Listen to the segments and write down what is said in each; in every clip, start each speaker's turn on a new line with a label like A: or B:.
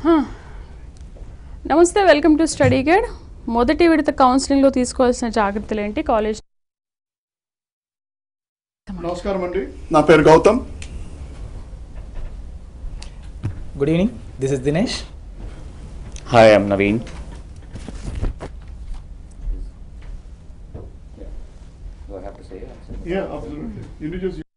A: నమస్తే welcome to study guide మొదటి విడత కౌన్సిలింగ్లో తీసుకోవాల్సిన జాగ్రత్తలు ఏంటి కాలేజ్
B: నమస్కారం అండి నా పేరు Gautam
C: good evening this is Dinesh
D: Hi, I'm Naveen. Do I have to say it?
B: Yeah, absolutely. Introduce you.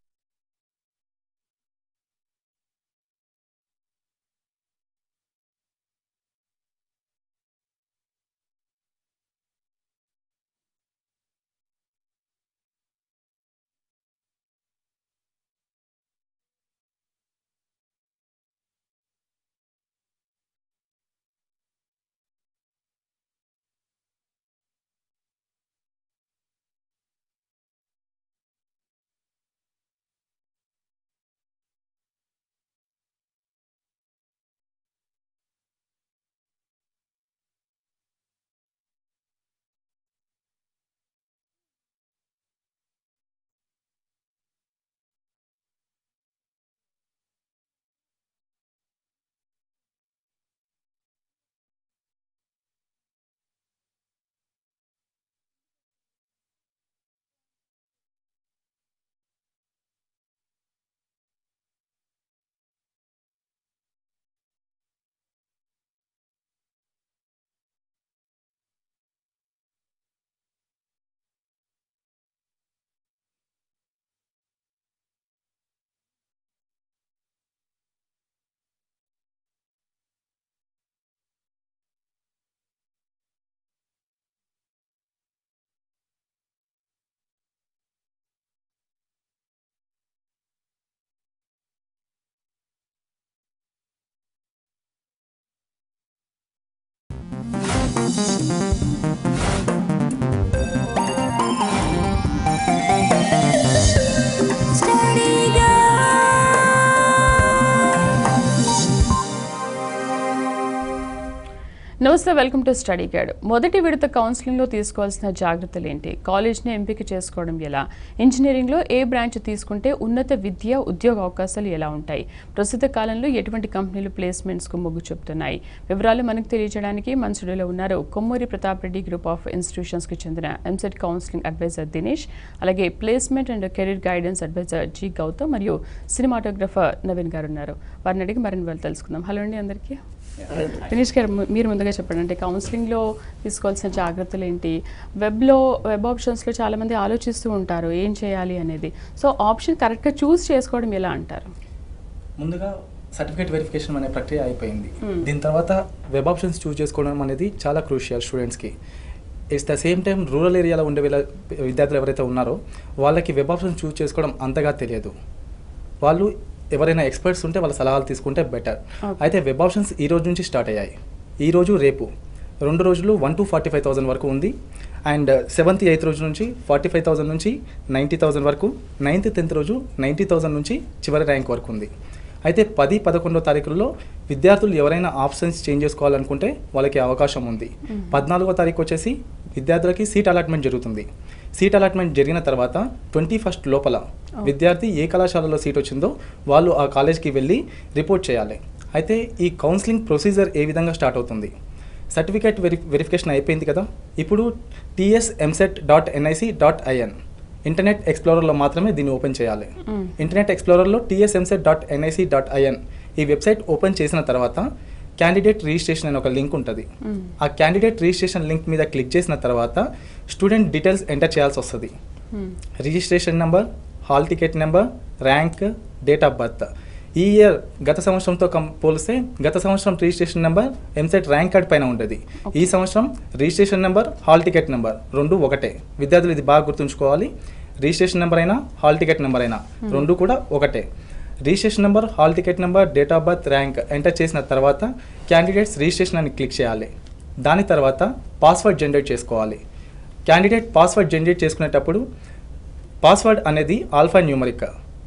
A: నమస్తే వెల్కమ్ టు స్టడీ గైడ్ మొదటి విడత కౌన్సిలింగ్లో తీసుకోవాల్సిన జాగ్రత్తలు ఏంటి కాలేజ్ని ఎంపిక చేసుకోవడం ఎలా ఇంజనీరింగ్లో ఏ బ్రాంచ్ తీసుకుంటే ఉన్నత విద్య ఉద్యోగ అవకాశాలు ఎలా ఉంటాయి ప్రస్తుత కాలంలో ఎటువంటి కంపెనీలు ప్లేస్మెంట్స్కు మొగ్గు చూపుతున్నాయి వివరాలు మనకు తెలియజేయడానికి మన స్టూడియోలో ఉన్నారు కొమ్మూరి ప్రతాప్ రెడ్డి గ్రూప్ ఆఫ్ ఇన్స్టిట్యూషన్స్కి చెందిన ఎంసెట్ కౌన్సిలింగ్ అడ్వైజర్ దినేష్ అలాగే placement and career guidance advisor G Gautam మరియు సినిమాటోగ్రఫర్ నవీన్ గారు ఉన్నారు వారిని అడిగి మరిన్ని వివరాలు తెలుసుకుందాం హలో అండి అందరికీ దినేష్ గారు ము- మీరు ముందుగా చెప్పండి అంటే కౌన్సిలింగ్లో తీసుకోవాల్సిన జాగ్రత్తలు ఏంటి వెబ్లో వెబ్ ఆప్షన్స్లో చాలామంది ఆలోచిస్తూ ఉంటారు ఏం చేయాలి అనేది సో ఆప్షన్ కరెక్ట్గా చూస్ చేసుకోవడం ఎలా అంటారు
C: ముందుగా సర్టిఫికేట్ వెరిఫికేషన్ అనే ప్రక్రియ అయిపోయింది దీని తర్వాత వెబ్ ఆప్షన్స్ చూస్ చేసుకోవడం అనేది చాలా క్రూషియల్ స్టూడెంట్స్కి it's the same time rural ఏరియాలో ఉండే వీళ్ళ విద్యార్థులు ఎవరైతే ఉన్నారో వాళ్ళకి వెబ్ ఆప్షన్స్ చూస్ చేసుకోవడం అంతగా తెలియదు వాళ్ళు ఎవరైనా ఎక్స్పర్ట్స్ ఉంటే వాళ్ళ సలహాలు తీసుకుంటే బెటర్
A: Okay.
C: అయితే వెబ్ ఆప్షన్స్ ఈ రోజు నుంచి స్టార్ట్ అయ్యాయి ఈ రోజు రేపు రెండు రోజులు one two forty five thousand వరకు ఉంది అండ్ సెవెంత్ ఎయిత్ రోజు నుంచి ఫార్టీ ఫైవ్ థౌసండ్ నుంచి నైంటీ థౌసండ్ వరకు నైన్త్ టెన్త్ రోజు నైంటీ థౌసండ్ నుంచి చివరి ర్యాంక్ వరకు ఉంది అయితే పది పదకొండో తారీఖుల్లో విద్యార్థులు ఎవరైనా ఆప్షన్స్ చేంజ్ చేసుకోవాలనుకుంటే వాళ్ళకి అవకాశం ఉంది పద్నాలుగో తారీఖు వచ్చేసి విద్యార్థులకి సీట్ అలాట్మెంట్ జరుగుతుంది సీట్ అలాట్మెంట్ జరిగిన తర్వాత ట్వంటీ ఫస్ట్ లోపల విద్యార్థి ఏ కళాశాలలో సీట్ వచ్చిందో వాళ్ళు ఆ కాలేజ్కి వెళ్ళి రిపోర్ట్ చేయాలి అయితే ఈ కౌన్సిలింగ్ ప్రొసీజర్ ఏ విధంగా స్టార్ట్ అవుతుంది సర్టిఫికేట్ వెరి వెరిఫికేషన్ అయిపోయింది కదా ఇప్పుడు TS EAMCET dot NIC dot IN internet ఎక్స్ప్లోరర్లో మాత్రమే దీన్ని ఓపెన్ చేయాలి ఇంటర్నెట్ ఎక్స్ప్లోరర్లో TS EAMCET dot NIC dot IN ఈ వెబ్సైట్ ఓపెన్ చేసిన తర్వాత క్యాండిడేట్ రిజిస్ట్రేషన్ అనే ఒక లింక్ ఉంటుంది ఆ క్యాండిడేట్ రిజిస్ట్రేషన్ లింక్ మీద క్లిక్ చేసిన తర్వాత స్టూడెంట్ డీటెయిల్స్ ఎంటర్ చేయాల్సి వస్తుంది registration number hall ticket number rank date of birth ఈ ఇయర్ గత సంవత్సరంతో కం పోలిస్తే గత సంవత్సరం registration number EAMCET rank card పైన ఉంటుంది ఈ సంవత్సరం registration number hall ticket number రెండు ఒకటే విద్యార్థులు ఇది బాగా గుర్తుంచుకోవాలి రిజిస్ట్రేషన్ నెంబర్ అయినా హాల్ టికెట్ నెంబర్ అయినా రెండు కూడా ఒకటే registration number hall ticket number date of birth rank enter చేసిన తర్వాత క్యాండిడేట్స్ రిజిస్ట్రేషన్ అని క్లిక్ చేయాలి దాని తర్వాత పాస్వర్డ్ జనరేట్ చేసుకోవాలి క్యాండిడేట్ పాస్వర్డ్ జనరేట్ చేసుకునేటప్పుడు పాస్వర్డ్ అనేది alpha numeric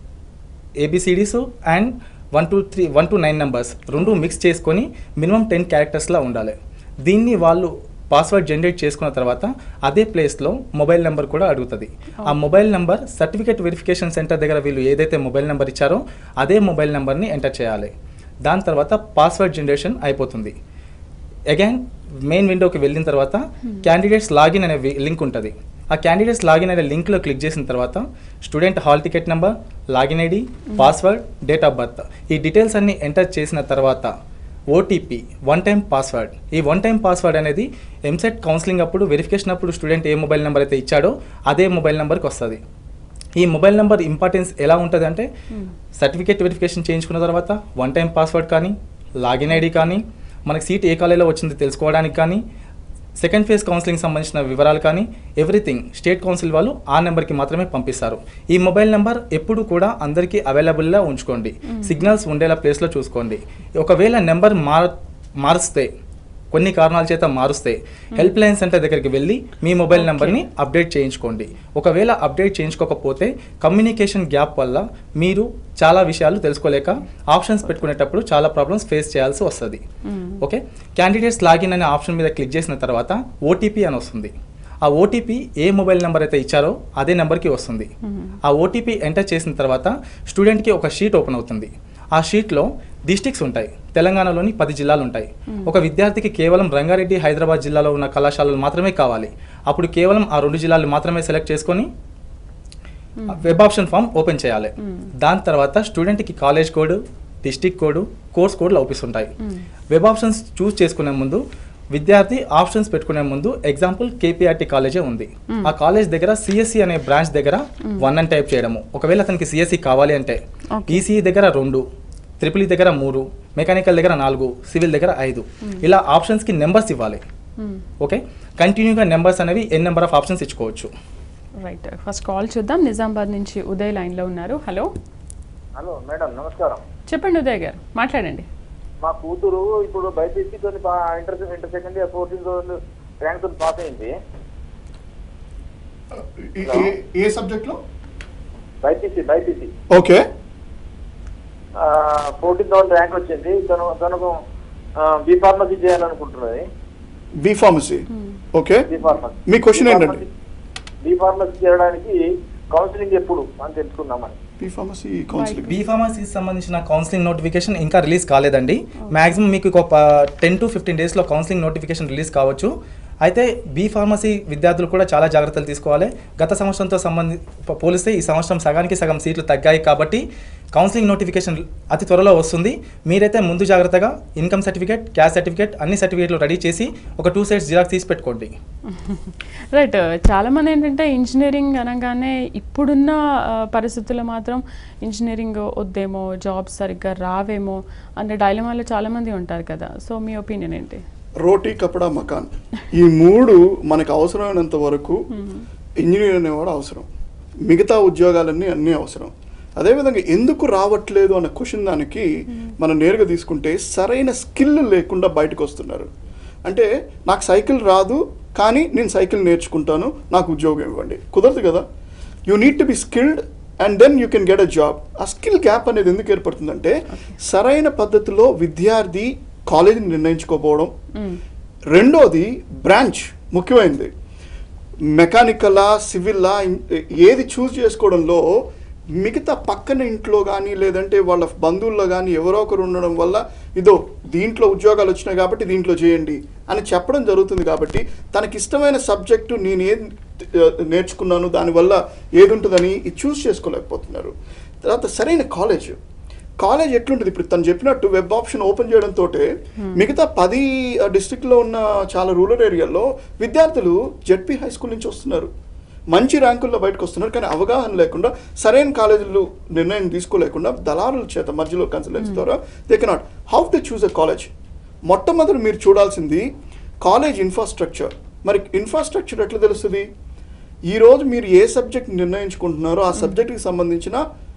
C: ABCDs and one two three one two nine numbers రెండు మిక్స్ చేసుకొని మినిమం టెన్ క్యారెక్టర్స్లా ఉండాలి దీన్ని వాళ్ళు పాస్వర్డ్ జనరేట్ చేసుకున్న తర్వాత అదే ప్లేస్లో మొబైల్ నెంబర్ కూడా అడుగుతుంది ఆ mobile number certificate verification centre దగ్గర వీళ్ళు ఏదైతే మొబైల్ నెంబర్ ఇచ్చారో అదే మొబైల్ నెంబర్ని ఎంటర్ చేయాలి దాని తర్వాత పాస్వర్డ్ జనరేషన్ అయిపోతుంది అగైన్ మెయిన్ విండోకి వెళ్ళిన తర్వాత క్యాండిడేట్స్ లాగిన్ అనే లింక్ ఉంటుంది ఆ క్యాండిడేట్స్ లాగిన్ అనే లింక్లో క్లిక్ చేసిన తర్వాత student hall ticket number login ID password date of birth ఈ డీటెయిల్స్ అన్ని ఎంటర్ చేసిన తర్వాత ఓటీపీ వన్ టైం పాస్వర్డ్ ఈ వన్ టైం పాస్వర్డ్ అనేది ఎంసెట్ కౌన్సిలింగ్ అప్పుడు వెరిఫికేషన్ అప్పుడు స్టూడెంట్ ఏ మొబైల్ నెంబర్ అయితే ఇచ్చాడో అదే మొబైల్ నెంబర్కి వస్తుంది ఈ మొబైల్ నెంబర్ ఇంపార్టెన్స్ ఎలా ఉంటుంది అంటే సర్టిఫికేట్ వెరిఫికేషన్ చేయించుకున్న తర్వాత వన్ టైం పాస్వర్డ్ కానీ లాగిన్ ఐడి కానీ మనకి సీట్ ఏ కాలేజీలో వచ్చింది తెలుసుకోవడానికి కానీ సెకండ్ ఫేజ్ కౌన్సిలింగ్ సంబంధించిన వివరాలు కానీ ఎవ్రీథింగ్ స్టేట్ కౌన్సిల్ వాళ్ళు ఆ నెంబర్కి మాత్రమే పంపిస్తారు ఈ మొబైల్ నెంబర్ ఎప్పుడు కూడా అందరికీ అవైలబుల్గా ఉంచుకోండి సిగ్నల్స్ ఉండేలా ప్లేస్లో చూసుకోండి ఒకవేళ నెంబర్ మార మారుస్తే కొన్ని కారణాల చేత మారుస్తే హెల్ప్ లైన్ సెంటర్ దగ్గరికి వెళ్ళి మీ మొబైల్ నెంబర్ని అప్డేట్ చేయించుకోండి ఒకవేళ అప్డేట్ చేయించుకోకపోతే కమ్యూనికేషన్ గ్యాప్ వల్ల మీరు చాలా విషయాలు తెలుసుకోలేక ఆప్షన్స్ పెట్టుకునేటప్పుడు చాలా ప్రాబ్లమ్స్ ఫేస్ చేయాల్సి వస్తుంది ఓకే క్యాండిడేట్స్ లాగిన్ అనే ఆప్షన్ మీద క్లిక్ చేసిన తర్వాత ఓటీపీ అని వస్తుంది ఆ ఓటీపీ ఏ మొబైల్ నెంబర్ అయితే ఇచ్చారో అదే నెంబర్కి వస్తుంది ఆ ఓటీపీ ఎంటర్ చేసిన తర్వాత స్టూడెంట్కి ఒక షీట్ ఓపెన్ అవుతుంది ఆ షీట్లో డిస్టిక్స్ ఉంటాయి తెలంగాణలోని పది జిల్లాలు ఉంటాయి ఒక విద్యార్థికి కేవలం రంగారెడ్డి హైదరాబాద్ జిల్లాలో ఉన్న కళాశాలలు మాత్రమే కావాలి అప్పుడు కేవలం ఆ రెండు జిల్లాలు మాత్రమే సెలెక్ట్ చేసుకొని వెబ్ ఆప్షన్ ఫామ్ ఓపెన్ చేయాలి దాని తర్వాత స్టూడెంట్కి college code district code course కోడ్లు అవుపిస్తుంటాయి వెబ్ ఆప్షన్స్ చూస్ చేసుకునే ముందు విద్యార్థి ఆప్షన్స్ పెట్టుకునే ముందు ఎగ్జాంపుల్ కేపీఆర్టీ కాలేజే ఉంది ఆ కాలేజ్ దగ్గర సిఎస్సి అనే బ్రాంచ్ దగ్గర వన్ అని టైప్ చేయడము ఒకవేళ అతనికి సిఎస్సి కావాలి అంటే
A: Okay.
C: ఈసీఈ దగ్గర రెండు ట్రిపుల్ ఈ దగ్గర మూడు మెకానికల్ దగ్గర నాలుగు సివిల్ దగ్గర ఐదు ఇలా ఆప్షన్స్కి నెంబర్స్ ఇవ్వాలి ఓకే కంటిన్యూగా నెంబర్స్ అనేవి ఎన్ నెంబర్ ఆఫ్ ఆప్షన్స్ ఇచ్చుకోవచ్చు
A: రైట్ ఫస్ట్ కాల్ చూద్దాం నిజామాబాద్ నుంచి ఉదయ్ లైన్లో ఉన్నారు హలో
E: హలో మేడం నమస్కారం
A: చెప్పండి ఉదయ్ గారు మాట్లాడండి
E: మా కూతురు ఇప్పుడు బైపీసీ తోని పా- inter inter second year fourteen rank తోని పాస్ అయింది
B: ఏ- ఏ- ఏ సబ్జెక్ట్లో
E: BiPC BiPC
B: okay
E: fourteen thousand rank వచ్చింది తను తనకు బి ఫార్మసీ చేయాలనుకుంటున్నది
B: B pharmacy okay
E: B pharmacy
B: మీ క్వశ్చన్ ఏంటండి
E: బి ఫార్మసీ చేయడానికి కౌన్సిలింగ్ ఎప్పుడు అని తెలుసుకుందామని
B: బి ఫార్మసీ కౌన్సిలింగ్
C: బీ ఫార్మసీకి సంబంధించిన కౌన్సిలింగ్ నోటిఫికేషన్ ఇంకా రిలీజ్ కాలేదండి మాక్సిమం మీకు ఒక టెన్ టు ఫిఫ్టీన్ డేస్లో కౌన్సిలింగ్ నోటిఫికేషన్ రిలీజ్ కావచ్చు అయితే బీ ఫార్మసీ విద్యార్థులు కూడా చాలా జాగ్రత్తలు తీసుకోవాలి గత సంవత్సరంతో సంబంధి ప- పోలిస్తే ఈ సంవత్సరం సగానికి సగం సీట్లు తగ్గాయి కాబట్టి కౌన్సిలింగ్ నోటిఫికేషన్ అతి త్వరలో వస్తుంది మీరైతే ముందు జాగ్రత్తగా ఇన్కమ్ సర్టిఫికేట్ క్యాస్ట్ సర్టిఫికేట్ అన్ని సర్టిఫికేట్లు రెడీ చేసి ఒక టూ సైడ్స్ జిరాక్స్ తీసి పెట్టుకోండి
A: రైట్ చాలా మంది ఏంటంటే ఇంజనీరింగ్ అనగానే ఇప్పుడున్న ఆ, పరిస్థితుల్లో మాత్రం ఇంజనీరింగ్ వద్దేమో జాబ్స్ సరిగ్గా రావేమో అనే డైలమాలో చాలా మంది ఉంటారు కదా సో మీ ఒపీనియన్ ఏంటి
B: రోటీ కపడా మకాన్ ఈ మూడు మనకు అవసరమైనంత వరకు ఇంజనీర్ అనేవాడు అవసరం మిగతా ఉద్యోగాలన్నీ అన్నీ అవసరం అదేవిధంగా ఎందుకు రావట్లేదు అన్న క్వశ్చన్ దానికి మనం నేరుగా తీసుకుంటే సరైన స్కిల్ లేకుండా బయటకు వస్తున్నారు అంటే నాకు సైకిల్ రాదు కానీ నేను సైకిల్ నేర్చుకుంటాను నాకు ఉద్యోగం ఇవ్వండి కుదరదు కదా you need to be skilled and then you can get a job ఆ స్కిల్ గ్యాప్ అనేది ఎందుకు ఏర్పడుతుందంటే సరైన పద్ధతిలో విద్యార్థి కాలేజీని నిర్ణయించుకోకపోవడం రెండోది బ్రాంచ్ ముఖ్యమైనది మెకానికలా సివిల్లా ఇన్- ఏది చూస్ చేసుకోవడంలో మిగతా పక్కన ఇంట్లో కానీ లేదంటే వాళ్ళ బంధువుల్లో కానీ ఎవరో ఒకరు ఉండడం వల్ల ఇదో దీంట్లో ఉద్యోగాలు వచ్చినాయి కాబట్టి దీంట్లో చేయండి అని చెప్పడం జరుగుతుంది కాబట్టి తనకి ఇష్టమైన సబ్జెక్టు నేను ఏం ఆ, నేర్చుకున్నాను దానివల్ల ఏది ఉంటుందని ఇది చూస్ చేసుకోలేకపోతున్నారు తర్వాత సరైన కాలేజ్ కాలేజ్ ఎట్లుంటుంది ఇప్పుడు తను చెప్పినట్టు వెబ్ ఆప్షన్ ఓపెన్ చేయడంతో మిగతా పది డిస్ట్రిక్ట్లో ఉన్న చాలా రూరల్ ఏరియాల్లో విద్యార్థులు జెడ్పీ హై స్కూల్ నుంచి వస్తున్నారు మంచి ర్యాంకుల్లో బయటకు వస్తున్నారు కానీ అవగాహన లేకుండా సరైన కాలేజీలు నిర్ణయం తీసుకోలేకుండా దళారుల చేత మధ్యలో కన్సల్టెన్సీ ద్వారా they cannot how to choose a college మొట్టమొదటి మీరు చూడాల్సింది కాలేజ్ ఇన్ఫ్రాస్ట్రక్చర్ మరి ఇన్ఫ్రాస్ట్రక్చర్ ఎట్లా తెలుస్తుంది ఈరోజు మీరు ఏ సబ్జెక్ట్ నిర్ణయించుకుంటున్నారో ఆ సబ్జెక్ట్కి సంబంధించిన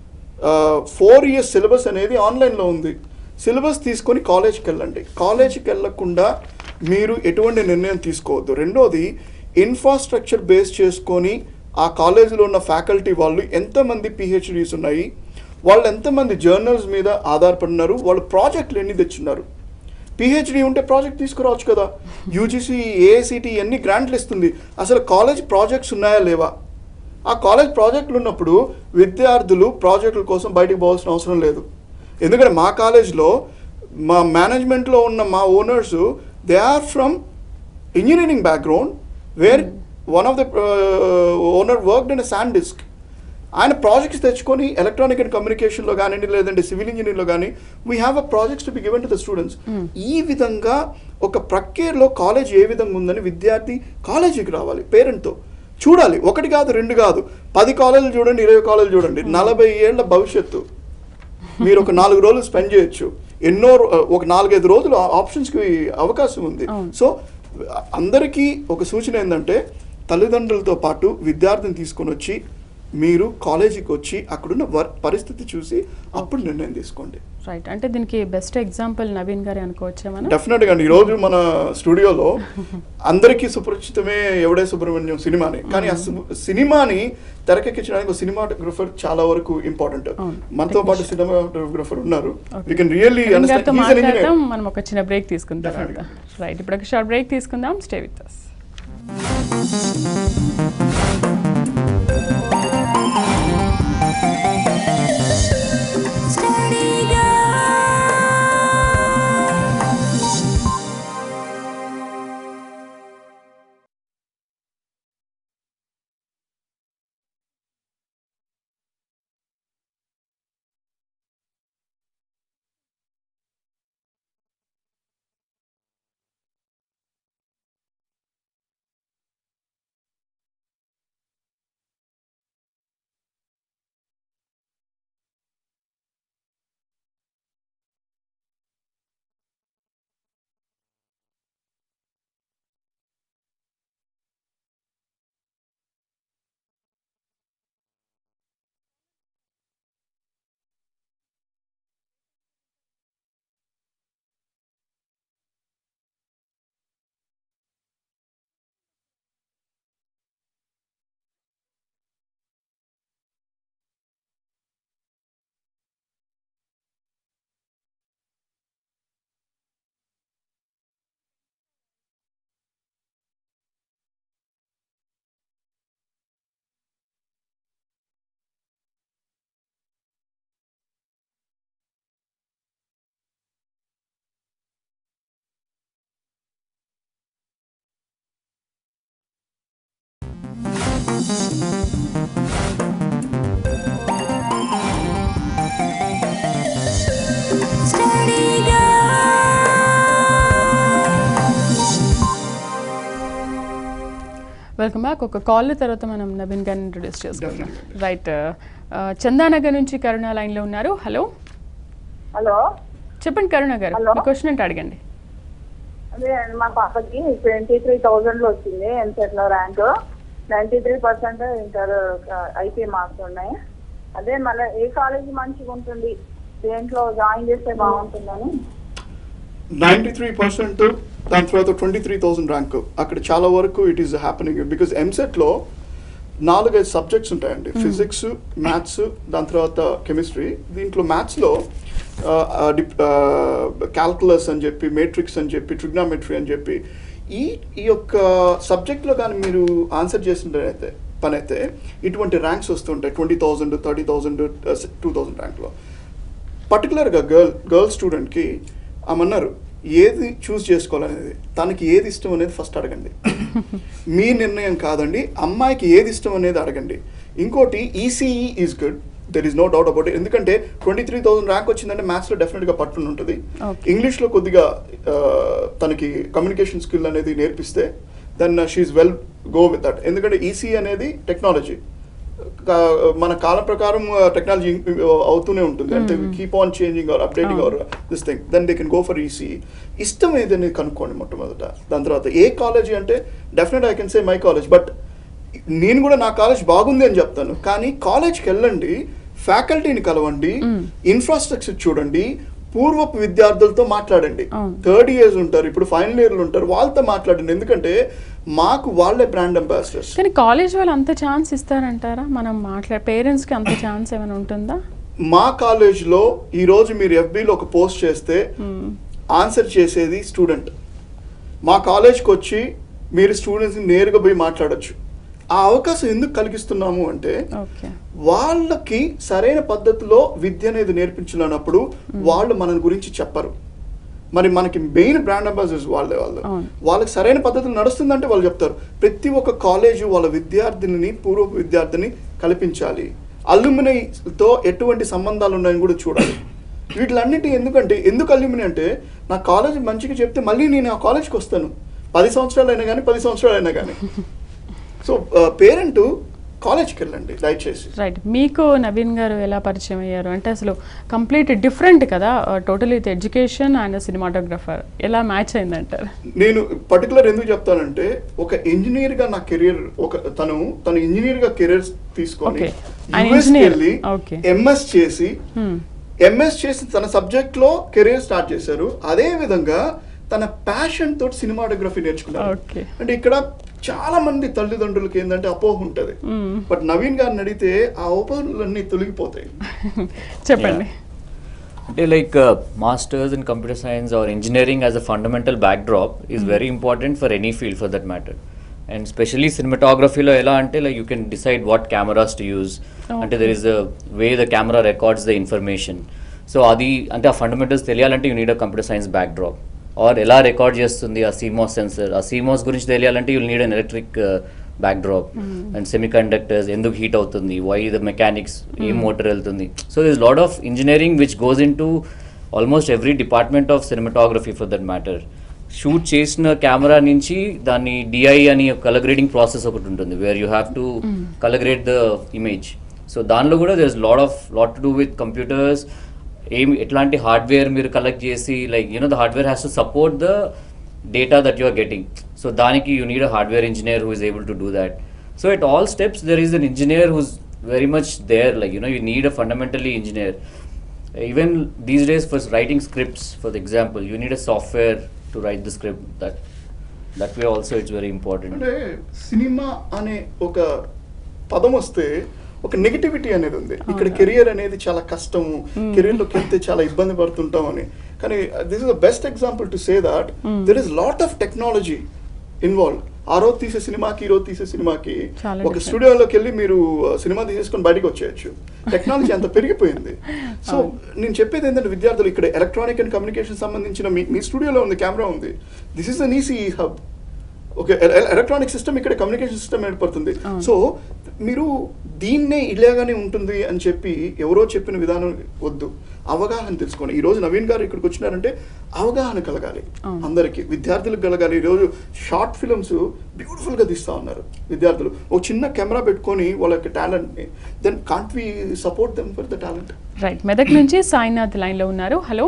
B: ఫోర్ ఇయర్స్ సిలబస్ అనేది ఆన్లైన్లో ఉంది సిలబస్ తీసుకొని కాలేజ్కి వెళ్ళండి కాలేజ్కి వెళ్ళకుండా మీరు ఎటువంటి నిర్ణయం తీసుకోవద్దు రెండోది ఇన్ఫ్రాస్ట్రక్చర్ బేస్ చేసుకొని ఆ కాలేజీలో ఉన్న ఫ్యాకల్టీ వాళ్ళు ఎంతమంది పిహెచ్డీస్ ఉన్నాయి వాళ్ళు ఎంతమంది జర్నల్స్ మీద ఆధారపడినారు వాళ్ళు ప్రాజెక్టులు ఎన్ని తెచ్చున్నారు పిహెచ్డి ఉంటే ప్రాజెక్ట్ తీసుకురావచ్చు కదా యూజీసీ ఏఐసిటి ఎన్ని గ్రాంట్లు ఇస్తుంది అసలు కాలేజ్ ప్రాజెక్ట్స్ ఉన్నాయా లేవా ఆ కాలేజ్ ప్రాజెక్టులు ఉన్నప్పుడు విద్యార్థులు ప్రాజెక్టుల కోసం బయటికి పోవాల్సిన అవసరం లేదు ఎందుకంటే మా కాలేజ్లో మా మేనేజ్మెంట్లో ఉన్న మా owners they are from engineering background where one of the owner worked in SanDisk ఆయన ప్రాజెక్ట్స్ తెచ్చుకొని ఎలక్ట్రానిక్ అండ్ కమ్యూనికేషన్లో కానివ్వండి లేదంటే సివిల్ ఇంజనీర్లో కానీ we have a projects to be given to the students ఈ విధంగా ఒక ప్రక్రియలో కాలేజ్ ఏ విధంగా ఉందని విద్యార్థి కాలేజీకి రావాలి పేరెంట్తో చూడాలి ఒకటి కాదు రెండు కాదు పది కాలేజీలు చూడండి ఇరవై కాలేజీలు చూడండి నలభై ఏళ్ల భవిష్యత్తు మీరు ఒక నాలుగు రోజులు స్పెండ్ చేయొచ్చు ఎన్నో రో- ఒక నాలుగైదు రోజులు ఆప్షన్స్కి అవకాశం ఉంది
A: అవును.
B: సో అందరికీ ఒక సూచన ఏంటంటే తల్లిదండ్రులతో పాటు విద్యార్థిని తీసుకొని వచ్చి మీరు కాలేజీకి వచ్చి అక్కడున్న వర్ పరిస్థితి చూసి అప్పుడు నిర్ణయం తీసుకోండి
A: రైట్ అంటే దీనికి బెస్ట్ ఎగ్జాంపుల్ నవీన్ గారి అనుకోవచ్చా మనం
B: డెఫినెట్గా అండి ఈరోజు మన స్టూడియోలో అందరికీ సుపరిచితమే ఎవడే సుబ్రహ్మణ్యం సినిమాని కానీ ఆ సు- సినిమాని తెరకెక్కించడానికి ఒక సినిమాటోగ్రఫర్ చాలా వరకు ఇంపార్టెంట్
A: అవును.
B: మనతో పాటు సినిమాటోగ్రఫర్ ఉన్నారు
A: Okay.
B: We can really
A: Naveen గారితో
B: అండర్స్టాండ్
A: మాట్లాడదాం మనం ఒక చిన్న బ్రేక్ తీసుకుందాం
B: Definitely.
A: రైట్ ఇప్పుడు ఒక షార్ట్ బ్రేక్ తీసుకుందాం stay with us welcome back ఒక కాల్ తర్వాత మనం నవీన్ గారిని ఇంట్రొడ్యూస్ చేసుకుందాం రైట్ చందానగర్ నుంచి కరుణ లైన్ లో ఉన్నారు హలో
F: హలో
A: చెప్పండి కరుణ గారు
F: Hello.
A: మీ క్వశ్చన్ అంటే అడగండి
F: అదే మా పాపకి ట్వంటీ త్రీ థౌజండ్ లో వచ్చింది ఎంసెట్ లో rank ninety three percent inter IP marks ఉన్నాయి అదే మళ్ళీ ఏ కాలేజ్ మంచిగా ఉంటుంది దేంట్లో జాయిన్ చేస్తే బాగుంటుందని
B: నైంటీ త్రీ పర్సెంట్ దాని తర్వాత ట్వంటీ త్రీ థౌసండ్ ర్యాంక్ అక్కడ చాలా వరకు ఇట్ ఈస్ హ్యాపెనింగ్ బికాస్ ఎంసెట్లో నాలుగైదు సబ్జెక్ట్స్ ఉంటాయండి ఫిజిక్స్ మ్యాథ్స్ దాని తర్వాత కెమిస్ట్రీ దీంట్లో మ్యాథ్స్లో క్యాల్కులస్ అని చెప్పి మేట్రిక్స్ అని చెప్పి ట్రిగ్నామెట్రీ అని చెప్పి ఈ ఈ యొక్క సబ్జెక్ట్లో కానీ మీరు ఆన్సర్ చేసినట్లయితే పని అయితే ఇటువంటి ర్యాంక్స్ వస్తుంటాయి twenty thousand thirty thousand two thousand ర్యాంక్లో పర్టికులర్గా గర్ల్ గర్ల్ స్టూడెంట్కి ఆమన్నారు ఏది చూస్ చేసుకోవాలనేది తనకి ఏది ఇష్టం అనేది ఫస్ట్ అడగండి మీ నిర్ణయం కాదండి అమ్మాయికి ఏది ఇష్టం అనేది అడగండి ఇంకోటి ECE is good there is no doubt about it ఎందుకంటే ట్వంటీ త్రీ థౌసండ్ ర్యాంక్ వచ్చిందంటే మ్యాథ్స్లో డెఫినెట్గా పట్టుని ఉంటుంది
A: Okay.
B: ఇంగ్లీష్లో కొద్దిగా ఆ, తనకి కమ్యూనికేషన్ స్కిల్ అనేది నేర్పిస్తే then she will go with that ఎందుకంటే ఈసీ అనేది టెక్నాలజీ మన కాలం ప్రకారం టెక్నాలజీ అవుతూనే ఉంటుంది అంటే keep on changing or updating or this thing then they can go for EC ఇష్టం ఏదని కనుక్కోండి మొట్టమొదట దాని తర్వాత ఏ కాలేజీ అంటే definite I can say my college but నేను కూడా నా కాలేజ్ బాగుంది అని చెప్తాను కానీ కాలేజ్కి వెళ్ళండి ఫ్యాకల్టీని కలవండి ఇన్ఫ్రాస్ట్రక్చర్ చూడండి పూర్వపు విద్యార్థులతో మాట్లాడండి
A: అవును.
B: థర్డ్ ఇయర్స్ ఉంటారు ఇప్పుడు ఫైనల్ ఇయర్లు ఉంటారు వాళ్ళతో మాట్లాడండి ఎందుకంటే మాకు వాళ్ళే బ్రాండ్ అంబాసిడర్స్
A: కానీ కాలేజ్ వాళ్ళు అంత ఛాన్స్ ఇస్తారంటారా మనం మాట్లాడే పేరెంట్స్కి అంత ఛాన్స్ ఏమైనా ఉంటుందా
B: మా కాలేజ్లో ఈరోజు మీరు ఎఫ్బీలో ఒక పోస్ట్ చేస్తే ఆన్సర్ చేసేది స్టూడెంట్ మా కాలేజ్కి వచ్చి మీరు స్టూడెంట్స్ని నేరుగా పోయి మాట్లాడొచ్చు ఆ అవకాశం ఎందుకు కలిగిస్తున్నాము అంటే
A: ఓకే
B: వాళ్ళకి సరైన పద్ధతిలో విద్య అనేది నేర్పించలేనప్పుడు వాళ్ళు మన గురించి చెప్పరు మరి మనకి మెయిన్ బ్రాండ్ అంబాసిడర్స్ వాళ్ళే వాళ్ళు
A: అవును.
B: వాళ్ళకి సరైన పద్ధతులు నడుస్తుందంటే వాళ్ళు చెప్తారు ప్రతి ఒక్క కాలేజు వాళ్ళ విద్యార్థిని పూర్వ విద్యార్థిని కల్పించాలి అల్యూమినైతో ఎటువంటి సంబంధాలు ఉన్నాయని కూడా చూడాలి వీటిలన్నిటి ఎందుకంటే ఎందుకు అల్యూమిని అంటే నా కాలేజ్ మంచిగా చెప్తే మళ్ళీ నేను ఆ కాలేజ్కి వస్తాను పది సంవత్సరాలు అయినా కానీ పది సంవత్సరాలు అయినా కానీ సో పేరెంట్ కాలేజ్కి వెళ్ళండి దయచేసి
A: రైట్ మీకు నవీన్ గారు ఎలా పరిచయం అయ్యారు అంటే అసలు కంప్లీట్ డిఫరెంట్ కదా టోటల్ ఇది ఎడ్యుకేషన్ అండ్ సినిమాటోగ్రఫర్ ఎలా మ్యాచ్ అయిందంటారు
B: నేను పర్టికులర్ ఎందుకు చెప్తానంటే ఒక ఇంజనీర్ గా నా కెరియర్ ఒక తను తను ఇంజనీర్ గా కెరియర్ తీసుకొని
A: Okay. ఆయన
B: యుఎస్
A: engineer.
B: వెళ్ళి
A: Okay.
B: ఎంఎస్ చేసి
A: Hmm.
B: ఎంఎస్ చేసి తన సబ్జెక్ట్ లో కెరియర్ స్టార్ట్ చేశారు అదే విధంగా తన ప్యాషన్ తోటి సినిమాటోగ్రఫీ నేర్చుకున్నారు
A: Okay.
B: అంటే ఇక్కడ చాలా మంది తల్లిదండ్రులకి ఏంటంటే అపోహ ఉంటది బట్ నవీన్ గారిని అడిగితే ఆ అపోహలన్నీ తొలగిపోతాయి
A: చెప్పండి
D: అంటే like masters in computer science or engineering as a fundamental backdrop is very important for any field for that matter and specially సినిమాటోగ్రఫీలో ఎలా అంటే like you can decide what cameras to use అంటే there is the way the camera records the information so అది అంటే ఆ fundamentals తెలియాలంటే you need a computer science backdrop or ఎలా record చేస్తుంది ఆ సీమోస్ సెన్సర్ ఆ సీమోస్ గురించి తెలియాలంటే you need an electric backdrop and semiconductors ఎందుకు హీట్ అవుతుంది వై ద మెకానిక్స్ ఏ మోటార్ వెళ్తుంది so this lot of engineering which goes into almost every department of cinematography for that matter shoot చేసిన camera నుంచి దాన్ని DI అని colour grading process ఒకటి ఉంటుంది where you have to colour grade the image so దానిలో కూడా there is lot of lot to do with computers ఏమి ఎట్లాంటి హార్డ్వేర్ మీరు కలెక్ట్ చేసి like you know the hardware has to support the data that you are getting so దానికి you need a hardware engineer who is able to do that so at all steps there is an engineer who's very much there like you know you need a fundamentally engineer even these days for writing scripts for the example you need a software to write the script that that way also it's very important
B: అంటే cinema అనే ఒక పదం వస్తే ఒక negativity అనేది ఉంది ఇక్కడ career అనేది చాలా కష్టము కెరియర్ లోకి వెళ్తే చాలా ఇబ్బంది పడుతుంటాం అని కానీ this is the best example to say that there is lot of technology involve ఆ రోజు తీసే సినిమాకి ఈ రోజు తీసే సినిమాకి
A: చాలా
B: ఒక
A: different.
B: స్టూడియోలోకి వెళ్ళి మీరు uh, సినిమా తీసేసుకొని బయటకు వచ్చేయచ్చు టెక్నాలజీ అంత పెరిగిపోయింది సో నేను చెప్పేది ఏంటంటే విద్యార్థులు ఇక్కడ ఎలక్ట్రానిక్ అండ్ కమ్యూనికేషన్ సంబంధించిన మీ మీ స్టూడియోలో ఉంది కెమెరా ఉంది this is an EC hub okay electronic system ఇక్కడ కమ్యూనికేషన్ సిస్టమ్ ఏర్పడుతుంది సో మీరు దీన్నే ఇలాగానే ఉంటుంది అని చెప్పి ఎవరో చెప్పిన విధానం వద్దు అవగాహన తెలుసుకోండి ఈ రోజు నవీన్ గారు ఇక్కడికి వచ్చినారంటే అవగాహన కలగాలి అందరికి విద్యార్థులకు కలగాలి ఈ రోజు షార్ట్ ఫిల్మ్స్ బ్యూటిఫుల్ గా తీస్తా ఉన్నారు విద్యార్థులు ఒక చిన్న కెమెరా పెట్టుకొని వాళ్ళ యొక్క టాలెంట్ ని then can't we support them for the talent
A: right Medak నుంచి సాయినాథ్ లైన్ లో ఉన్నారు హలో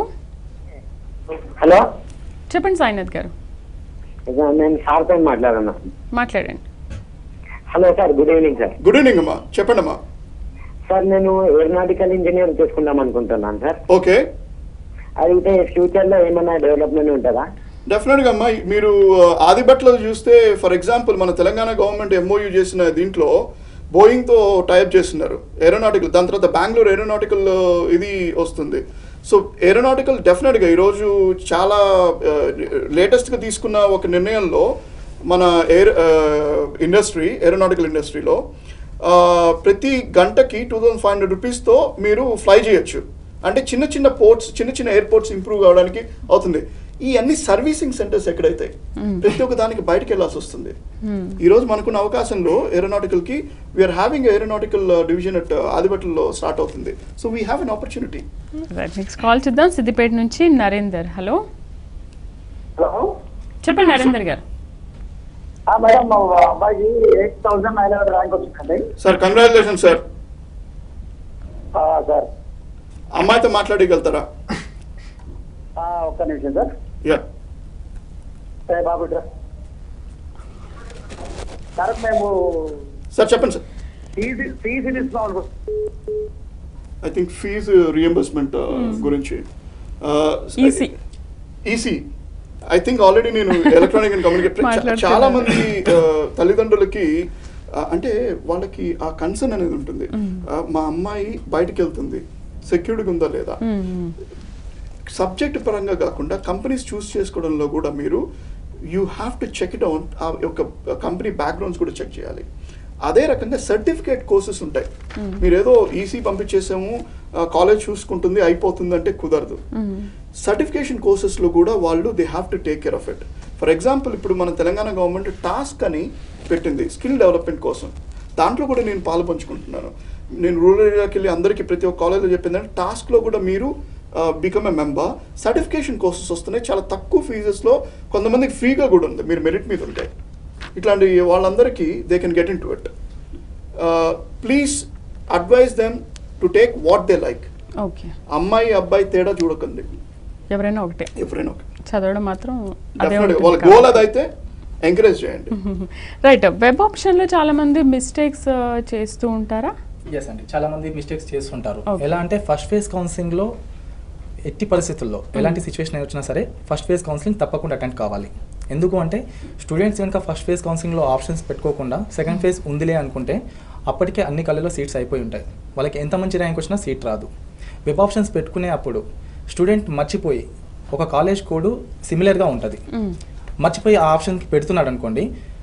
G: హలో
A: చెప్పండి సాయినాథ్ గారు
G: ఇక నేను సార్తో మాట్లాడన్నా
A: మాట్లాడండి
G: hello sir good evening sir
B: good evening అమ్మా చెప్పండి అమ్మా
G: సార్ నేను ఏరోనాటికల్ ఇంజనీర్ చేసుకుందాం అనుకుంటున్నాను సార్
B: ఓకే
G: అడిగితే ఫ్యూచర్ లో ఏమైనా డెవలప్మెంట్ ఉంటుందా
B: డెఫినెట్గా అమ్మా మీరు ఆ, ఆదిబట్లో చూస్తే ఫర్ ఎగ్జాంపుల్ మన తెలంగాణ గవర్నమెంట్ ఎంఓయూ చేసిన దీంట్లో బోయింగ్తో టైప్ చేస్తున్నారు ఏరోనాటికల్ దాని తర్వాత బెంగళూరు ఏరోనాటికల్ ఇది వస్తుంది సో ఏరోనాటికల్ డెఫినెట్గా ఈరోజు చాలా లేటెస్ట్గా తీసుకున్న ఒక నిర్ణయంలో మన ఎయిర్ ఇండస్ట్రీ ఏరోనాటికల్ ఇండస్ట్రీలో ఆ, ప్రతి గంటకి టూ థౌజండ్ ఫైవ్ హండ్రెడ్ రూపీస్తో మీరు ఫ్లై చేయొచ్చు అంటే చిన్న చిన్న పోర్ట్స్ చిన్న చిన్న ఎయిర్పోర్ట్స్ ఇంప్రూవ్ కావడానికి అవుతుంది ఈ అన్ని సర్వీసింగ్ సెంటర్స్ ఎక్కడైతే ప్రతి ఒక్క దానికి బయటకు వెళ్ళాల్సి వస్తుంది ఈ రోజు మనకున్న అవకాశంలో ఏరోనాటికల్ కి we're having aeronautical division at ఆదిబట్టలో స్టార్ట్ అవుతుంది so we have an opportunity
A: right next call చూద్దాం సిద్దిపేట నుంచి నరేందర్ హలో
E: హలో
A: చెప్పండి నరేందర్ గారు
E: మేడం మా అబ్బాయికి eight thousand nine hundred rank వచ్చిందండి
B: సార్ కంగ్రాచులేషన్ సార్
E: ఆ, సార్
B: అమ్మాయితో మాట్లాడగలుగుతారా
E: ఆ, ఒక్క నిమిషం సార్
B: యా
E: ఏ బాబు ఇట్రా. సార్ మేము
B: సార్ చెప్పండి సార్
E: ఫీజు ఫీజు ఇస్తున్నాం అనుకో
B: ఐ థింక్ ఫీజు రియంబర్స్మెంట్ గురించి
A: Easy.
B: EC I think already నేను ఎలక్ట్రానిక్ అండ్ కమ్యూనికేషన్
A: మాట్లాడుతున్నారు.
B: చాలా మంది uh, తల్లిదండ్రులకి uh, అంటే వాళ్ళకి ఆ కన్సర్న్ అనేది ఉంటుంది Uh, మా అమ్మాయి బయటికి వెళ్తుంది సెక్యూర్డ్గా ఉందా లేదా సబ్జెక్ట్ పరంగా కాకుండా కంపెనీస్ చూస్ చేసుకోవడంలో కూడా మీరు you have to check it out ఆ యొక్క కంపెనీ బ్యాక్గ్రౌండ్స్ కూడా చెక్ చేయాలి అదే రకంగా సర్టిఫికేట్ కోర్సెస్ ఉంటాయి మీరు ఏదో ఈసీ పంపించేసాము కాలేజ్ చూసుకుంటుంది అయిపోతుంది అంటే కుదరదు సర్టిఫికేషన్ కోర్సెస్లో కూడా వాళ్ళు they have to take care of it for example ఇప్పుడు మన తెలంగాణ గవర్నమెంట్ టాస్క్ అని పెట్టింది స్కిల్ డెవలప్మెంట్ కోసం దాంట్లో కూడా నేను పాలు పంచుకుంటున్నాను నేను రూరల్ ఏరియాకి వెళ్ళి అందరికీ ప్రతి ఒక్క కాలేజ్లో చెప్పిందంటే టాస్క్లో కూడా మీరు become a member certification courses వస్తున్నాయి చాలా తక్కువ ఫీజెస్లో కొంతమందికి ఫ్రీగా కూడా ఉంది మీరు మెరిట్ మీద ఉంటాయి ఇట్లాంటి వాళ్ళందరికీ they can get into it please advise them to take what they like
A: okay
B: అమ్మాయి అబ్బాయి తేడా చూడకండి
A: ఎవరైనా ఒకటే
B: ఎవరైనా ఒక
A: చదవడం మాత్రం అదే
B: డెఫినెట్గా
A: ఉంటుంది
B: వాళ్ళ
A: కాబట్టి.
B: గోల్ అదైతే ఎంకరేజ్ చేయండి
A: రైట్ వెబ్ ఆప్షన్లో చాలా మంది మిస్టేక్స్ చేస్తూ ఉంటారా
C: ఎస్ అండి చాలా మంది మిస్టేక్స్ చేస్తుంటారు
A: Okay.
C: ఎలా అంటే ఫస్ట్ ఫేజ్ కౌన్సిలింగ్లో ఎట్టి పరిస్థితుల్లో ఎలాంటి సిచ్యువేషన్ వచ్చినా సరే ఫస్ట్ ఫేజ్ కౌన్సిలింగ్ తప్పకుండా అటెండ్ కావాలి ఎందుకు అంటే స్టూడెంట్స్ కనుక ఫస్ట్ ఫేజ్ కౌన్సిలింగ్లో ఆప్షన్స్ పెట్టుకోకుండా సెకండ్ ఫేజ్ ఉందిలే అనుకుంటే అప్పటికే అన్ని కళ్ళలో సీట్స్ అయిపోయి ఉంటాయి వాళ్ళకి ఎంత మంచి ర్యాంక్ వచ్చినా సీట్ రాదు వెబ్ ఆప్షన్స్ పెట్టుకునే అప్పుడు స్టూడెంట్ మర్చిపోయి ఒక కాలేజ్ కోడ్ సిమిలర్గా ఉంటుంది
A: మ్మ్.
C: మర్చిపోయి ఆ ఆప్షన్కి పెడుతున్నాడు అనుకోండి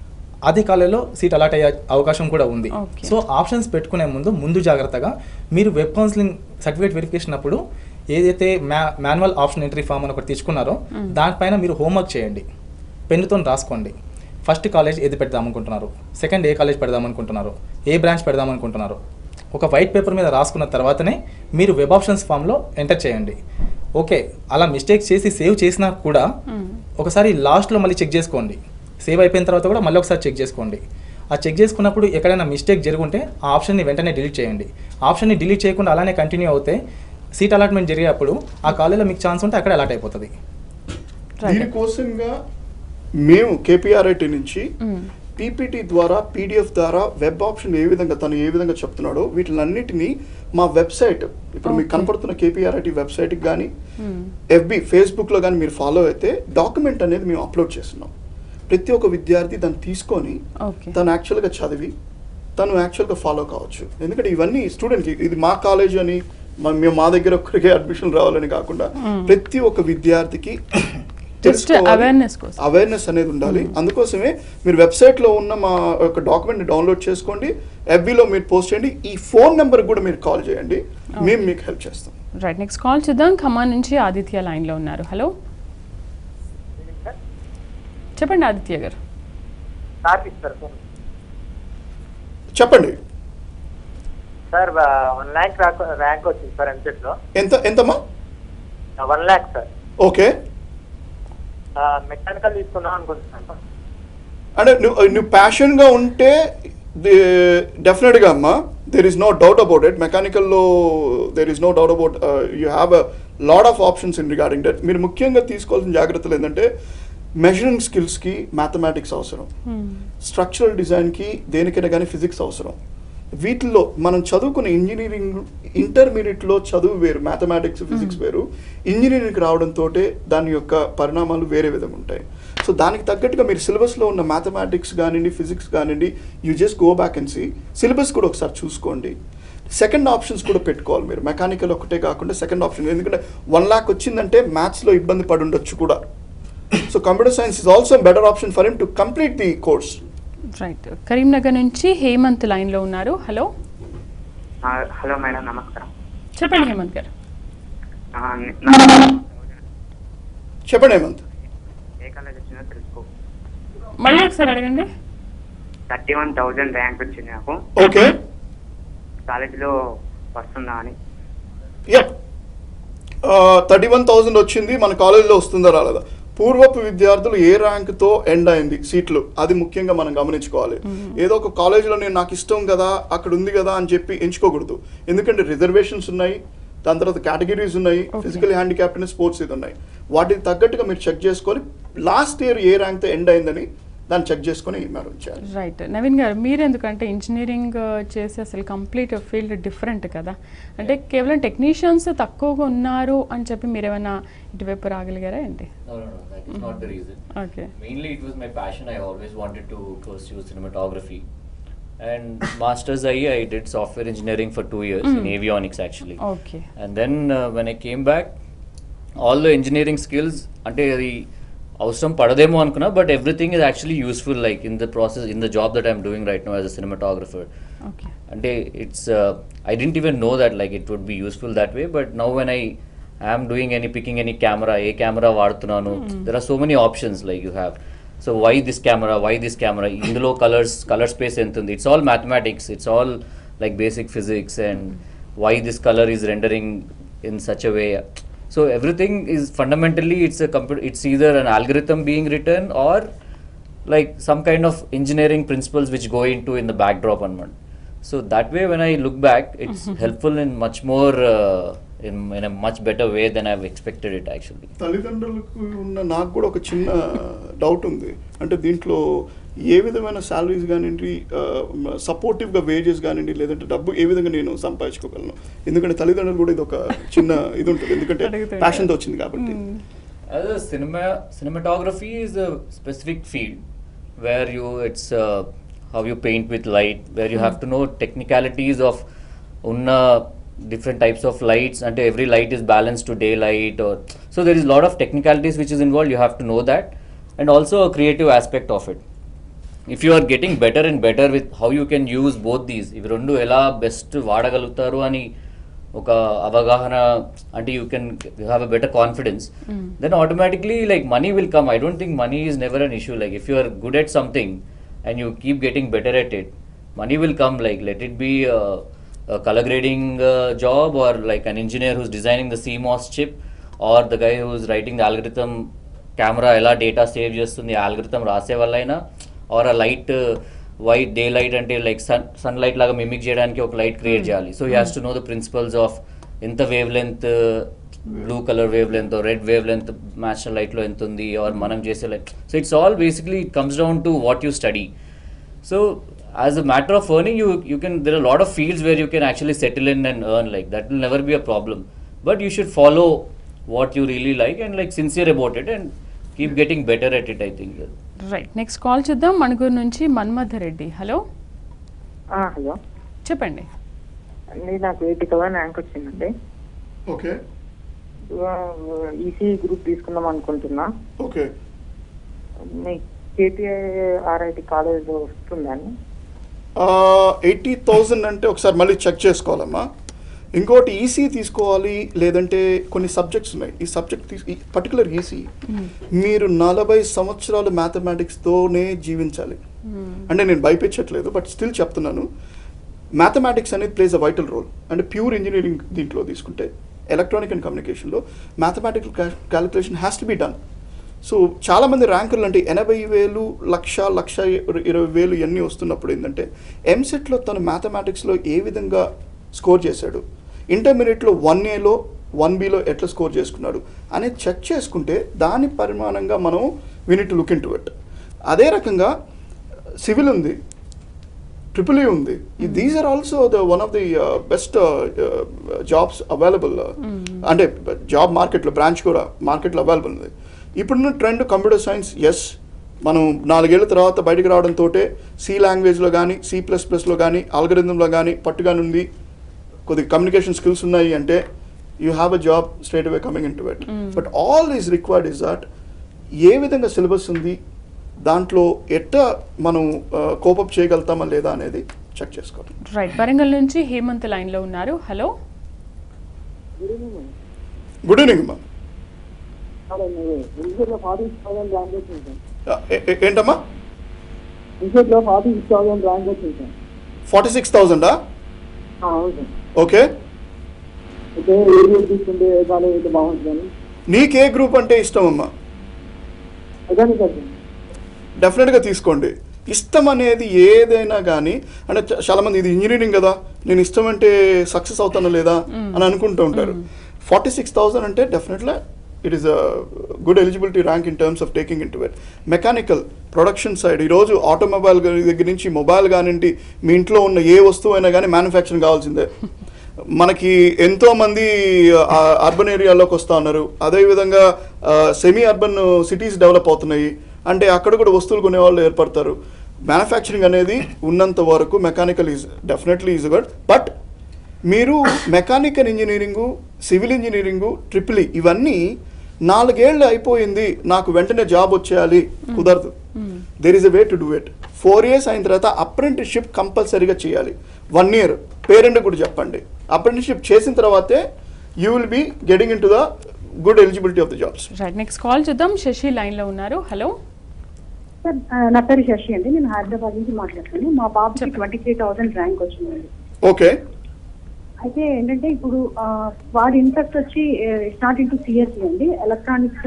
C: అదే కాలేజీలో సీట్ అలాట్ అయ్యే అవకాశం కూడా ఉంది
A: Okay.
C: సో ఆప్షన్స్ పెట్టుకునే ముందు ముందు జాగ్రత్తగా మీరు వెబ్ కౌన్సిలింగ్ సర్టిఫికేట్ వెరిఫికేషన్ అప్పుడు ఏదైతే మ్యా మాన్యువల్ ఆప్షన్ ఎంట్రీ ఫామ్ అని ఒకటి తీసుకున్నారో దానిపైన మీరు హోంవర్క్ చేయండి పెన్నుతో రాసుకోండి ఫస్ట్ కాలేజ్ ఏది పెడదాం అనుకుంటున్నారు సెకండ్ ఏ కాలేజ్ పెడదాం అనుకుంటున్నారు ఏ బ్రాంచ్ పెడదాం అనుకుంటున్నారు ఒక వైట్ పేపర్ మీద రాసుకున్న తర్వాతనే మీరు వెబ్ ఆప్షన్స్ ఫామ్లో ఎంటర్ చేయండి ఓకే అలా మిస్టేక్స్ చేసి సేవ్ చేసినా కూడా ఒకసారి లాస్ట్లో మళ్ళీ చెక్ చేసుకోండి సేవ్ అయిపోయిన తర్వాత కూడా మళ్ళీ ఒకసారి చెక్ చేసుకోండి ఆ చెక్ చేసుకున్నప్పుడు ఎక్కడైనా మిస్టేక్ జరుగుంటే ఆ ఆప్షన్ని వెంటనే డిలీట్ చేయండి ఆప్షన్ని డిలీట్ చేయకుండా అలానే కంటిన్యూ అవుతే సీట్ అలాట్మెంట్ జరిగేటప్పుడు ఆ కాలేజీలో మీకు ఛాన్స్ ఉంటే అక్కడ అలాట్ అయిపోతుంది
A: Right.
B: దీనికోసంగా మేము కేపీఆర్ఐటి నుంచి
A: మ్మ్.
B: పీపీటీ ద్వారా పీడిఎఫ్ ద్వారా వెబ్ ఆప్షన్ ఏ విధంగా తను ఏ విధంగా చెప్తున్నాడో వీటిలన్నిటినీ మా వెబ్సైట్ ఇప్పుడు మీకు
A: Okay.
B: కనపడుతున్న కేపీఆర్ఐటి వెబ్సైట్కి కానీ
A: మ్మ్.
B: ఎఫ్బి ఫేస్బుక్లో కానీ మీరు ఫాలో అయితే డాక్యుమెంట్ అనేది మేము అప్లోడ్ చేస్తున్నాం ప్రతి ఒక్క విద్యార్థి దాన్ని తీసుకొని
A: ఓకే
B: తను యాక్చువల్గా చదివి తను యాక్చువల్గా ఫాలో కావచ్చు ఎందుకంటే ఇవన్నీ స్టూడెంట్కి ఇది మా కాలేజ్ అని మా- మేము మా దగ్గర ఒక్కరికే అడ్మిషన్ రావాలని కాకుండా ప్రతి ఒక్క విద్యార్థికి
A: Just awareness కోసం.
B: అవేర్నెస్ అనేది ఉండాలి అందుకోసమే మీరు వెబ్సైట్లో ఉన్న మా యొక్క డాక్యుమెంట్ డౌన్లోడ్ చేసుకోండి ఎఫ్బీలో మీరు పోస్ట్ చేయండి ఈ ఫోన్ నెంబర్ కూడా మీరు కాల్ చేయండి మేము మీకు హెల్ప్ చేస్తాం
A: రైట్ నెక్స్ట్ కాల్ చూద్దాం ఖమ్మం నుంచి ఆదిత్య లైన్లో ఉన్నారు హలో చెప్పండి ఆదిత్య గారు
E: కార్తిక్ సార్ ఫోన్
B: చెప్పండి
E: సార్ వన్ ల్యాక్ ర్యాంక్ వచ్చింది సార్ ఎంసెట్ లో
B: ఎంత ఎంతమ్మా
E: one lakh sir
B: okay
E: mechanical తీసుకుందాం అనుకుంటున్నాను
B: అంటే నువ్వు నువ్వు ప్యాషన్గా ఉంటే డెఫినెట్గా అమ్మా there is no doubt about it మెకానికల్లో there is no doubt about you have a lot of options in regarding that మీరు ముఖ్యంగా తీసుకోవాల్సిన జాగ్రత్తలు ఏంటంటే మెజరింగ్ స్కిల్స్కి మ్యాథమెటిక్స్ అవసరం స్ట్రక్చరల్ డిజైన్కి దేనికైనా కానీ ఫిజిక్స్ అవసరం వీటిల్లో మనం చదువుకున్న ఇంజనీరింగ్ ఇంటర్మీడియట్లో చదువు వేరు మ్యాథమెటిక్స్ ఫిజిక్స్ వేరు ఇంజనీరింగ్కి రావడంతో దాని యొక్క పరిణామాలు వేరే విధంగా ఉంటాయి సో దానికి తగ్గట్టుగా మీరు సిలబస్లో ఉన్న మ్యాథమెటిక్స్ కానివ్వండి ఫిజిక్స్ కానివ్వండి you just go back and see syllabus కూడా ఒకసారి చూసుకోండి సెకండ్ ఆప్షన్స్ కూడా పెట్టుకోవాలి మీరు మెకానికల్ ఒకటే కాకుండా సెకండ్ ఆప్షన్ ఎందుకంటే వన్ ల్యాక్ వచ్చిందంటే మ్యాథ్స్లో ఇబ్బంది పడి ఉండొచ్చు కూడా so computer science is also better option for him to complete the course
A: right Karimnagar నుంచి హేమంత్ లైన్లో ఉన్నారు హలో
H: హలో మేడం నమస్కారం
A: చెప్పండి హేమంత్ గారు
H: ఆ, నా-
B: చెప్పండి హేమంత్
H: ఏ కాలేజ్ వచ్చిందో తెలుసుకో
A: మళ్ళీ ఒకసారి అడగండి
H: థర్టీ వన్ థౌజండ్ ర్యాంక్ వచ్చింది నాకు
B: ఓకే
H: కాలేజీలో వస్తుందా అని
B: థర్టీ వన్ థౌజండ్ వచ్చింది మన కాలేజీలో వస్తుందా రాలేదా పూర్వపు విద్యార్థులు ఏ ర్యాంక్తో ఎండ్ అయింది సీట్లు అది ముఖ్యంగా మనం గమనించుకోవాలి ఏదో ఒక కాలేజీలో నేను నాకు ఇష్టం కదా అక్కడ ఉంది కదా అని చెప్పి ఎంచుకోకూడదు ఎందుకంటే రిజర్వేషన్స్ ఉన్నాయి దాని తర్వాత కేటగిరీస్ ఉన్నాయి
A: Okay.
B: ఫిజికల్ హ్యాండిక్యాప్ట్ అని స్పోర్ట్స్ ఇది ఉన్నాయి వాటికి తగ్గట్టుగా మీరు చెక్ చేసుకొని లాస్ట్ ఇయర్ ఏ ర్యాంక్తో ఎండ్ అయిందని దాన్ని చెక్ చేసుకొని మీరు ఇచ్చారు
A: రైట్ నవీన్ గారు మీరు ఎందుకంటే ఇంజనీరింగ్ చేసి అసలు కంప్లీట్ ఫీల్డ్ డిఫరెంట్ కదా అంటే కేవలం టెక్నీషియన్స్ తక్కువగా ఉన్నారు అని చెప్పి మీరు ఏమైనా ఇటువైపు రాగలిగారా ఏంటి
D: No, no, no, that is not the reason.
A: Okay
D: Mainly, it was my passion. I always wanted to pursue cinematography. And masters I, I did software engineering for two years in avionics actually.
A: Okay
D: And then uh, when I came back, all the engineering skills, అంటే అది అవసరం పడదేమో అనుకున్నా but everything is actually useful like in the process in the job that I'm doing right now as a cinematographer
A: okay
D: అంటే it's I didn't even know that like it would be useful that way but now when I I'm doing any picking any camera ఏ camera వాడుతున్నాను there are so many options like you have so why this camera why this camera ఇందులో colours colour space ఎంత ఉంది it's all mathematics it's all like basic physics and why this colour is rendering in such a way so everything is fundamentally it's computer it's either an algorithm being written or like some kind of engineering principles which go into in the backdrop anamata so that way when i look back it's helpful in much more uh, in, in a much better way than i've expected it actually
B: తల్లిదండ్రులకు ఉన్న నాకు కూడా ఒక చిన్న doubt ఉంది అంటే దీంట్లో ఏ విధమైన శాలరీస్ కానివ్వండి సపోర్టివ్గా వేజెస్ కానివ్వండి లేదంటే డబ్బు ఏ విధంగా నేను సంపాదించుకోగలను ఎందుకంటే తల్లిదండ్రులు కూడా ఇది ఒక చిన్న ఇది ఉంటుంది ఎందుకంటే
A: అడుగుతుంటారు.
B: ప్యాషన్తో వచ్చింది కాబట్టి
D: As a cinema, cinematography is a specific field where you it's uh, how you paint with light, where you have to know technicalities of unna different types of lights and every light is balanced to daylight or so there is a lot of technicalities which is involved you have to know that and also a creative aspect of it if you are getting better and better with how you can use both these ఇవి రెండు ఎలా best వాడగలుగుతారు అని ఒక అవగాహన అంటే you can you have a better confidence then automatically like money will come I don't think money is never an issue like if you are good at something and you keep getting better at it money will come like let it be a, a color grading uh, job or like an engineer who's designing the CMOS chip or the guy who's writing the algorithm camera ఎలా data save చేస్తుంది algorithm రాసే వల్ల అయినా or ఆ light white daylight అంటే like sun sunlight లాగా mimic చేయడానికి ఒక లైట్ క్రియేట్ చేయాలి so you has to know the principles of ఎంత wavelength blue colour wavelength red wavelength match లైట్లో ఎంత ఉంది ఆర్ మనం చేసే light so it's all basically it comes down to what you study so as a matter of earning you you can there are a lot of fields where you can actually settle in and earn like that will never be a problem but you should follow what you really like and like sincere about it and keep getting better at it i think
A: right next call చూద్దాం మణుగూరు నుంచి Manmatha Reddy hello
I: hello
A: చెప్పండి
I: అండి నాకు eighty thousand rank వచ్చిందండి
B: okay
I: EC group తీసుకుందాం అనుకుంటున్నా
B: okay
I: మీ కేటీఐ RIT కాలేజ్లో వస్తుందండి
B: ఎయిటీ థౌజండ్ అంటే ఒకసారి మళ్ళీ చెక్ చేసుకోవాలమ్మా ఇంకోటి ఈసీ తీసుకోవాలి లేదంటే కొన్ని సబ్జెక్ట్స్ ఉన్నాయి ఈ సబ్జెక్ట్ తీసు పర్టికులర్ ఈసీ మీరు నలభై సంవత్సరాలు మ్యాథమెటిక్స్తోనే జీవించాలి అంటే నేను భయపించట్లేదు బట్ స్టిల్ చెప్తున్నాను మ్యాథమెటిక్స్ అనేది ప్లేస్ అ వైటల్ రోల్ అంటే ప్యూర్ ఇంజనీరింగ్ దీంట్లో తీసుకుంటే ఎలక్ట్రానిక్ అండ్ కమ్యూనికేషన్లో mathematical calculation has to be done so చాలామంది ర్యాంకులు అంటే ఎనభై వేలు లక్ష లక్ష ఇరవై వేలు ఇవన్నీ వస్తున్నప్పుడు ఏంటంటే ఎంసెట్లో తను మ్యాథమెటిక్స్లో ఏ విధంగా స్కోర్ చేశాడు ఇంటర్మీడియట్లో వన్ ఏలో వన్ బిలో ఎట్లా స్కోర్ చేసుకున్నాడు అనేది చెక్ చేసుకుంటే దాని పరిమాణంగా మనం వినిట్ లుక్ ఇన్ టు ఇట్ అదే రకంగా సివిల్ ఉంది ట్రిపుల్ ఈ ఉంది these are also the one of the best jobs available అంటే జాబ్ మార్కెట్లో బ్రాంచ్ కూడా మార్కెట్లో అవైలబుల్ ఉంది ఇప్పుడున్న ట్రెండ్ కంప్యూటర్ సైన్స్ ఎస్ మనం నాలుగేళ్ల తర్వాత బయటకు రావడంతో సి లాంగ్వేజ్లో కానీ సి ప్లస్ ప్లస్లో కానీ ఆల్గరిథంలో కానీ పట్టుగా ఉంది కొద్దిగా కమ్యూనికేషన్ స్కిల్స్ ఉన్నాయి అంటే you have a job straight away coming into it but all is required is that ఏ విధంగా సిలబస్ ఉంది దాంట్లో ఎట్లా మనం కోపప్ చేయగలుగుతామా లేదా అనేది చెక్ చేసుకోవాలి
A: రైట్ వరంగల్ నుంచి హేమంత్ లైన్లో ఉన్నారు హలో
B: గుడ్ ఈవినింగ్ అమ్మా
I: ఇన్స్టిట్యూట్లో ఫార్టీ సిక్స్ థౌసండ్ ర్యాంక్ వచ్చింది సార్
B: ఏ- ఏ- ఏంటమ్మా
I: ఇన్స్టిట్యూట్లో ఫార్టీ సిక్స్ థౌసండ్ ర్యాంక్ వచ్చింది సార్
B: ఫార్టీ సిక్స్ థౌజండా
I: అవును సార్
B: ఓకే
I: అయితే ఏ గ్రూప్ తీసుకుంటే ఏ కాలేజ్ అయితే బాగుంటుందని
B: నీకే గ్రూప్ అంటే ఇష్టం అమ్మా
I: అదే సార్
B: డెఫినెట్గా తీసుకోండి ఇష్టం అనేది ఏదైనా కానీ అంటే చ- చాలా మంది ఇది ఇంజనీరింగ్ కదా నేను ఇష్టం అంటే సక్సెస్ అవుతానా లేదా అని అనుకుంటూ ఉంటారు ఫార్టీ సిక్స్ థౌసండ్ అంటే definitely it is a good eligibility rank in terms of taking into it mechanical production side ఈరోజు ఆటోమొబైల్ దగ్గర నుంచి మొబైల్ కానివ్వండి మీ ఇంట్లో ఉన్న ఏ వస్తువు అయినా కానీ మ్యానుఫ్యాక్చరింగ్ కావాల్సిందే మనకి ఎంతో మంది అర్బన్ ఏరియాలోకి వస్తూ ఉన్నారు అదేవిధంగా సెమీ అర్బన్ సిటీస్ డెవలప్ అవుతున్నాయి అంటే అక్కడ కూడా వస్తువులు కొనేవాళ్ళు ఏర్పడతారు మ్యానుఫ్యాక్చరింగ్ అనేది ఉన్నంత వరకు mechanical is definitely is good but మీరు mechanical engineering civil engineering triple ఇవన్నీ నాలుగేళ్ళు అయిపోయింది నాకు వెంటనే జాబ్ వచ్చేయాలి కుదరదు there is a way to do it four years అయిన తర్వాత అప్రెంటిస్షిప్ కంపల్సరీగా చేయాలి వన్ ఇయర్ పేరెంట్ కూడా చెప్పండి అప్రెంటిస్షిప్ చేసిన తర్వాతే you will be getting into the good eligibility of the jobs
A: right next call చూద్దాం శశి లైన్లో ఉన్నారు హలో
J: సార్ ఆ, నా పేరు శశి అండి నేను హైదరాబాద్ నుంచి మాట్లాడుతున్నాను మా బాబుకి ట్వంటీ త్రీ థౌసండ్ ర్యాంక్ వచ్చిందండి
B: ఓకే
J: అయితే ఏంటంటే ఇప్పుడు ఆ, వాడి ఇంట్రెస్ట్ వచ్చి స్టార్ట్ ఇంటూ సిఎస్సి అండి ఎలక్ట్రానిక్స్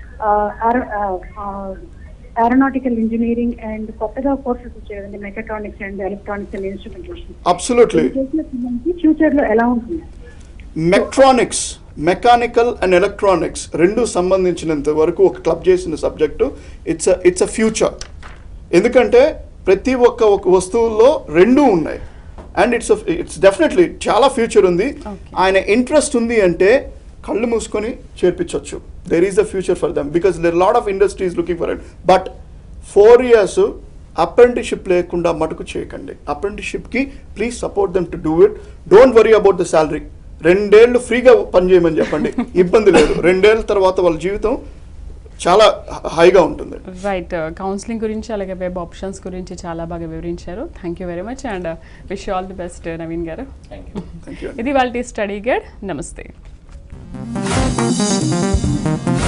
J: ఏరోనాటికల్ ఇంజనీరింగ్ అండ్ కొత్తగా కోర్సెస్ వచ్చాయి కదండి mechatronics and electronics and instrumentation
B: absolutely
J: future లో ఎలా ఉంటుంది
B: మెక్ట్రానిక్స్ మెకానికల్ అండ్ ఎలక్ట్రానిక్స్ రెండు సంబంధించినంత వరకు ఒక క్లబ్ చేసిన subject it's it's a future ఎందుకంటే ప్రతి ఒక్క ఒక వస్తువుల్లో రెండు ఉన్నాయి అండ్ ఇట్స్ ఇట్స్ డెఫినెట్లీ చాలా ఫ్యూచర్ ఉంది ఆయన ఇంట్రెస్ట్ ఉంది అంటే కళ్ళు మూసుకొని చేర్పించవచ్చు there is the future for them because there lot of industries looking for it but four years apprenticeship లేకుండా మటుకు చేయకండి అప్రెంటిషిప్కి please support them to do it don't worry about the salary రెండేళ్ళు ఫ్రీగా పనిచేయమని చెప్పండి ఇబ్బంది లేదు రెండేళ్ళ తర్వాత వాళ్ళ జీవితం చాలా హైగా ఉంటుంది
A: రైట్ కౌన్సిలింగ్ గురించి అలాగే వెబ్ ఆప్షన్స్ గురించి చాలా బాగా వివరించారు thank you very much and wish all the best Naveen గారు
B: థ్యాంక్ యూ
A: ఇది వాళ్ళ స్టడీ గైడ్ నమస్తే